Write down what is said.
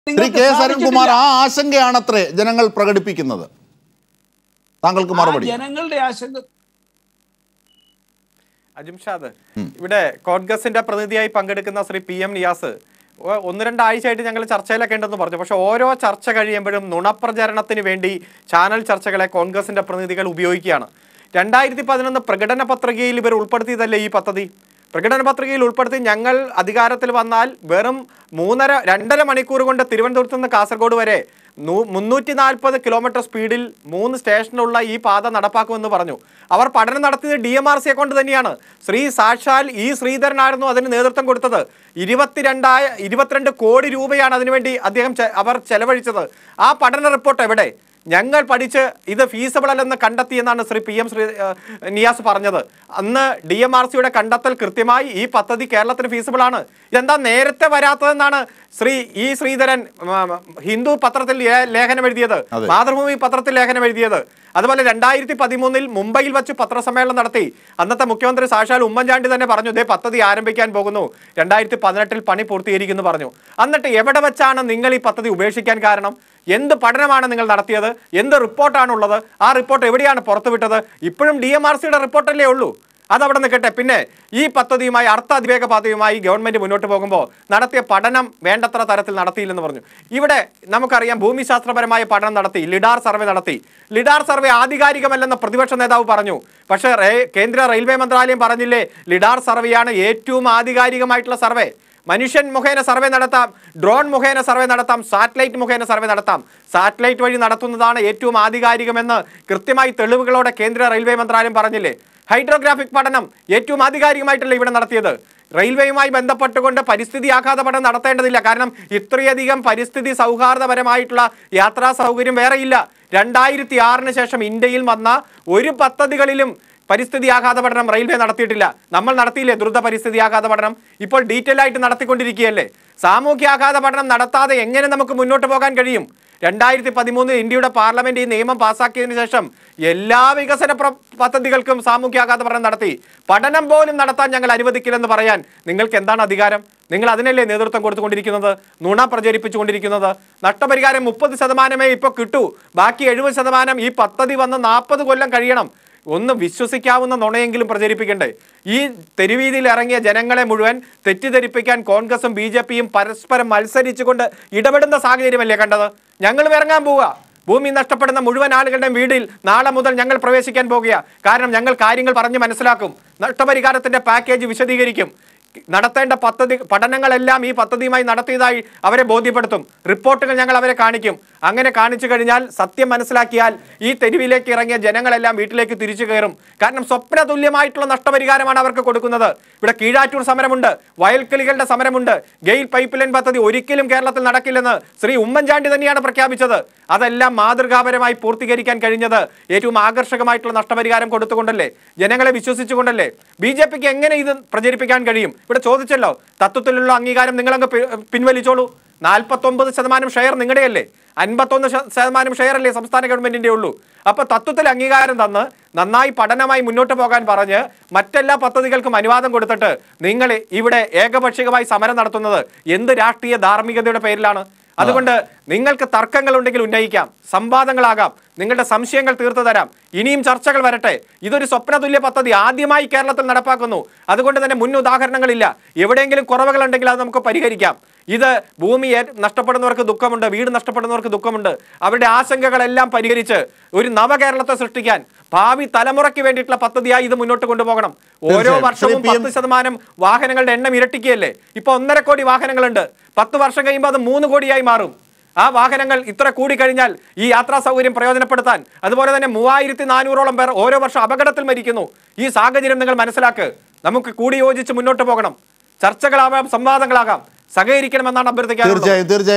ശ്രീ നിങ്ങൾക്ക് K S Arunkumar സാധിച്ചിട്ടില്ല. ആ ആശങ്കയാണത്രേ ജനങ്ങൾ പ്രകടിപ്പിക്കുന്നത് താങ്കൾക്ക് ആ മറുപടി ജനങ്ങളുടെ ആശങ്ക അജിംഷാദ് ഇവിടെ കോൺഗ്രസിന്റെ പ്രതിനിധിയായി പങ്കെടുക്കുന്ന ശ്രീ പി എം നിയാസ് ഒ- ഒന്ന് രണ്ടാഴ്ചയായിട്ട് ഞങ്ങൾ ചർച്ചയിലൊക്കെ ഉണ്ടെന്ന് പറഞ്ഞു പക്ഷെ ഓരോ ചർച്ച കഴിയുമ്പോഴും നുണപ്രചരണത്തിന് വേണ്ടി ചാനൽ ചർച്ചകളെ കോൺഗ്രസിന്റെ പ്രതിനിധികൾ ഉപയോഗിക്കുകയാണ് രണ്ടായിരത്തി പതിനൊന്ന് പ്രകടന പത്രികയിൽ ഇവർ ഉൾപ്പെടുത്തിയതല്ലേ ഈ പദ്ധതി പ്രകടന പത്രികയിൽ ഉൾപ്പെടുത്തി ഞങ്ങൾ അധികാരത്തിൽ വന്നാൽ വെറും മൂന്നര രണ്ടര മണിക്കൂർ കൊണ്ട് തിരുവനന്തപുരത്ത് നിന്ന് കാസർഗോഡ് വരെ മുന്നൂറ്റി നാൽപ്പത് കിലോമീറ്റർ സ്പീഡിൽ മൂന്ന് സ്റ്റേഷനുള്ള ഈ പാത നടപ്പാക്കുമെന്ന് പറഞ്ഞു അവർ പഠനം നടത്തിയത് ഡി എം ആർ സിയെ കൊണ്ട് തന്നെയാണ് ശ്രീ സാക്ഷാൽ ഇ ശ്രീധരനായിരുന്നു അതിന് നേതൃത്വം കൊടുത്തത് ഇരുപത്തിരണ്ടായ ഇരുപത്തിരണ്ട് കോടി രൂപയാണ് അതിനുവേണ്ടി അദ്ദേഹം ചെ- അവർ ചെലവഴിച്ചത് ആ പഠന റിപ്പോർട്ട് എവിടെ ഞങ്ങൾ പഠിച്ച് ഇത് ഫീസബിൾ അല്ലെന്ന് കണ്ടെത്തിയെന്നാണ് ശ്രീ പി എം ശ്രീ ഏഹ്, നിയാസ് പറഞ്ഞത് അന്ന് ഡി എം ആർ സിയുടെ കണ്ടെത്തൽ കൃത്യമായി ഈ പദ്ധതി കേരളത്തിന് ഫീസിബിൾ ആണ് ഇതെന്താ നേരത്തെ വരാത്തതെന്നാണ് ശ്രീ ഇ ശ്രീധരൻ ഉം, ഹിന്ദു പത്രത്തിൽ ലേ- ലേഖനം എഴുതിയത് അതെ. മാതൃഭൂമി പത്രത്തിൽ ലേഖനം എഴുതിയത് അതുപോലെ രണ്ടായിരത്തി പതിമൂന്നിൽ മുംബൈയിൽ വെച്ച് പത്രസമ്മേളനം നടത്തി അന്നത്തെ മുഖ്യമന്ത്രി സാക്ഷാൽ ഉമ്മൻചാണ്ടി തന്നെ പറഞ്ഞു ഇതേ പദ്ധതി ആരംഭിക്കാൻ പോകുന്നു രണ്ടായിരത്തി പതിനെട്ടിൽ പണി പൂർത്തീകരിക്കുന്നു പറഞ്ഞു എന്നിട്ട് എവിടെ വെച്ചാണ് നിങ്ങൾ ഈ പദ്ധതി ഉപേക്ഷിക്കാൻ കാരണം എന്ത് പഠനമാണ് നിങ്ങൾ നടത്തിയത് എന്ത് റിപ്പോർട്ടാണുള്ളത് ആ റിപ്പോർട്ട് എവിടെയാണ് പുറത്തുവിട്ടത് ഇപ്പോഴും ഡി എം ആർ സിയുടെ റിപ്പോർട്ടല്ലേ ഉള്ളൂ അതവിടെ നിൽക്കട്ടെ പിന്നെ ഈ പദ്ധതിയുമായി അർത്ഥ അതിവേഗ പാതയുമായി ഗവൺമെന്റ് മുന്നോട്ട് പോകുമ്പോൾ നടത്തിയ പഠനം വേണ്ടത്ര തരത്തിൽ നടത്തിയില്ലെന്ന് പറഞ്ഞു ഇവിടെ നമുക്കറിയാം ഭൂമിശാസ്ത്രപരമായ പഠനം നടത്തി ലിഡാർ സർവേ നടത്തി ലിഡാർ സർവേ ആധികാരികമല്ലെന്ന് പ്രതിപക്ഷ നേതാവ് പറഞ്ഞു പക്ഷേ റേ- കേന്ദ്ര റെയിൽവേ മന്ത്രാലയം പറഞ്ഞില്ലേ ലിഡാർ സർവേയാണ് ഏറ്റവും ആധികാരികമായിട്ടുള്ള സർവേ മനുഷ്യൻ മുഖേന സർവേ നടത്താം ഡ്രോൺ മുഖേന സർവേ നടത്താം സാറ്റലൈറ്റ് മുഖേന സർവേ നടത്താം സാറ്റലൈറ്റ് വഴി നടത്തുന്നതാണ് ഏറ്റവും ആധികാരികമെന്ന് കൃത്യമായി തെളിവുകളോടെ കേന്ദ്ര റെയിൽവേ മന്ത്രാലയം പറഞ്ഞില്ലേ ഹൈഡ്രോഗ്രാഫിക് പഠനം ഏറ്റവും ആധികാരികമായിട്ടല്ല ഇവിടെ നടത്തിയത് റെയിൽവേയുമായി ബന്ധപ്പെട്ടുകൊണ്ട് പരിസ്ഥിതി ആഘാത പഠനം നടത്തേണ്ടതില്ല കാരണം ഇത്രയധികം പരിസ്ഥിതി സൗഹാർദ്ദപരമായിട്ടുള്ള യാത്രാ സൗകര്യം വേറെയില്ല രണ്ടായിരത്തി ആറിന് ശേഷം ഇന്ത്യയിൽ വന്ന ഒരു പദ്ധതികളിലും പരിസ്ഥിതി ആഘാത പഠനം റെയിൽവേ നടത്തിയിട്ടില്ല നമ്മൾ നടത്തിയില്ലേ ദ്രുത പരിസ്ഥിതി ആഘാത പഠനം ഇപ്പോൾ ഡീറ്റെയിൽ ആയിട്ട് നടത്തിക്കൊണ്ടിരിക്കുകയല്ലേ സാമൂഹ്യ ആഘാത പഠനം നടത്താതെ എങ്ങനെ നമുക്ക് മുന്നോട്ട് പോകാൻ കഴിയും രണ്ടായിരത്തി പതിമൂന്നിൽ ഇന്ത്യയുടെ പാർലമെന്റ് ഈ നിയമം പാസാക്കിയതിനു ശേഷം എല്ലാ വികസന പ്ര- പദ്ധതികൾക്കും സാമൂഹ്യാഘാത പഠനം നടത്തി പഠനം പോലും നടത്താൻ ഞങ്ങൾ അനുവദിക്കില്ലെന്ന് പറയാൻ നിങ്ങൾക്ക് എന്താണ് അധികാരം നിങ്ങൾ അതിനല്ലേ നേതൃത്വം കൊടുത്തുകൊണ്ടിരിക്കുന്നത് നുണ പ്രചരിപ്പിച്ചുകൊണ്ടിരിക്കുന്നത് നഷ്ടപരിഹാരം മുപ്പത് ശതമാനമേ ഇപ്പോൾ കിട്ടൂ ബാക്കി എഴുപത് ശതമാനം ഈ പദ്ധതി വന്ന് നാൽപ്പത് കൊല്ലം കഴിയണം ഒന്ന് വിശ്വസിക്കാവുന്ന നുണയെങ്കിലും പ്രചരിപ്പിക്കണ്ടേ ഈ തെരുവീതിയിൽ ഇറങ്ങിയ ജനങ്ങളെ മുഴുവൻ തെറ്റിദ്ധരിപ്പിക്കാൻ കോൺഗ്രസും ബി ജെ പിയും പരസ്പരം മത്സരിച്ചുകൊണ്ട് ഇടപെടുന്ന സാഹചര്യമല്ലേ കണ്ടത് ഞങ്ങളും ഇറങ്ങാൻ പോവുക ഭൂമി നഷ്ടപ്പെടുന്ന മുഴുവൻ ആളുകളുടെയും വീടിൽ നാളെ മുതൽ ഞങ്ങൾ പ്രവേശിക്കാൻ പോകുക കാരണം ഞങ്ങൾ കാര്യങ്ങൾ പറഞ്ഞ് മനസ്സിലാക്കും നഷ്ടപരിഹാരത്തിന്റെ പാക്കേജ് വിശദീകരിക്കും നടത്തേണ്ട പദ്ധതി പഠനങ്ങളെല്ലാം ഈ പദ്ധതിയുമായി നടത്തിയതായി അവരെ ബോധ്യപ്പെടുത്തും റിപ്പോർട്ടുകൾ ഞങ്ങൾ അവരെ കാണിക്കും അങ്ങനെ കാണിച്ചു കഴിഞ്ഞാൽ സത്യം മനസ്സിലാക്കിയാൽ ഈ തെരുവിലേക്ക് ഇറങ്ങിയ ജനങ്ങളെല്ലാം വീട്ടിലേക്ക് തിരിച്ചു കയറും കാരണം സ്വപ്ന തുല്യമായിട്ടുള്ള നഷ്ടപരിഹാരമാണ് അവർക്ക് കൊടുക്കുന്നത് ഇവിടെ കീഴാറ്റൂർ സമരമുണ്ട് വയൽക്കിളികളുടെ സമരമുണ്ട് ഗെയിൽ പൈപ്പ് ലൈൻ പദ്ധതി ഒരിക്കലും കേരളത്തിൽ നടക്കില്ലെന്ന് ശ്രീ ഉമ്മൻചാണ്ടി തന്നെയാണ് പ്രഖ്യാപിച്ചത് അതെല്ലാം മാതൃകാപരമായി പൂർത്തീകരിക്കാൻ കഴിഞ്ഞത് ഏറ്റവും ആകർഷകമായിട്ടുള്ള നഷ്ടപരിഹാരം കൊടുത്തുകൊണ്ടല്ലേ ജനങ്ങളെ വിശ്വസിച്ചുകൊണ്ടല്ലേ ബി ജെ പിക്ക് എങ്ങനെ ഇത് പ്രചരിപ്പിക്കാൻ കഴിയും ഇവിടെ ചോദിച്ചല്ലോ തത്വത്തിലുള്ള അംഗീകാരം നിങ്ങളങ്ങ് പി- പിൻവലിച്ചോളൂ നാൽപ്പത്തൊമ്പത് ശതമാനം ഷെയർ നിങ്ങളുടെയല്ലേ അൻപത്തൊന്ന് ശ- ശതമാനം ഷെയർ അല്ലേ സംസ്ഥാന ഗവൺമെന്റിന്റെ ഉള്ളൂ അപ്പൊ തത്വത്തിൽ അംഗീകാരം തന്ന് നന്നായി പഠനമായി മുന്നോട്ട് പോകാൻ പറഞ്ഞ് മറ്റെല്ലാ പദ്ധതികൾക്കും അനുവാദം കൊടുത്തിട്ട് നിങ്ങൾ ഇവിടെ ഏകപക്ഷീയമായി സമരം നടത്തുന്നത് എന്ത് രാഷ്ട്രീയ ധാർമ്മികതയുടെ പേരിലാണ് അതുകൊണ്ട് നിങ്ങൾക്ക് തർക്കങ്ങളുണ്ടെങ്കിൽ ഉന്നയിക്കാം സംവാദങ്ങളാകാം നിങ്ങളുടെ സംശയങ്ങൾ തീർത്തു തരാം ഇനിയും ചർച്ചകൾ വരട്ടെ ഇതൊരു സ്വപ്നതുല്യ പദ്ധതി ആദ്യമായി കേരളത്തിൽ നടപ്പാക്കുന്നു അതുകൊണ്ട് തന്നെ മുൻ ഉദാഹരണങ്ങളില്ല എവിടെയെങ്കിലും കുറവുകളുണ്ടെങ്കിൽ അത് നമുക്ക് പരിഹരിക്കാം ഇത് ഭൂമി ഏ- നഷ്ടപ്പെടുന്നവർക്ക് ദുഃഖമുണ്ട് വീട് നഷ്ടപ്പെടുന്നവർക്ക് ദുഃഖമുണ്ട് അവരുടെ ആശങ്കകളെല്ലാം പരിഹരിച്ച് ഒരു നവകേരളത്തെ സൃഷ്ടിക്കാൻ ഭാവി തലമുറയ്ക്ക് വേണ്ടിയിട്ടുള്ള പദ്ധതിയായി ഇത് മുന്നോട്ട് കൊണ്ടുപോകണം ഓരോ തീർച്ചയായും. വർഷവും ശ്രീ പി. എം. പത്ത് ശതമാനം വാഹനങ്ങളുടെ എണ്ണം ഇരട്ടിക്കുകയല്ലേ ഇപ്പൊ ഒന്നര കോടി വാഹനങ്ങളുണ്ട് പത്ത് വർഷം കഴിയുമ്പോൾ അത് മൂന്ന് കോടിയായി മാറും ആ വാഹനങ്ങൾ ഇത്ര കൂടിക്കഴിഞ്ഞാൽ ഈ യാത്രാ സൗകര്യം പ്രയോജനപ്പെടുത്താൻ അതുപോലെ തന്നെ മൂവായിരത്തി നാനൂറോളം പേർ ഓരോ വർഷം അപകടത്തിൽ മരിക്കുന്നു ഈ സാഹചര്യം നിങ്ങൾ മനസ്സിലാക്ക് നമുക്ക് കൂടി യോജിച്ച് മുന്നോട്ട് പോകണം ചർച്ചകളാവാം സംവാദങ്ങളാകാം സഹകരിക്കണമെന്നാണ് അഭ്യർത്ഥിക്കാറുള്ളത് തീർച്ചയായും തീർച്ചയായും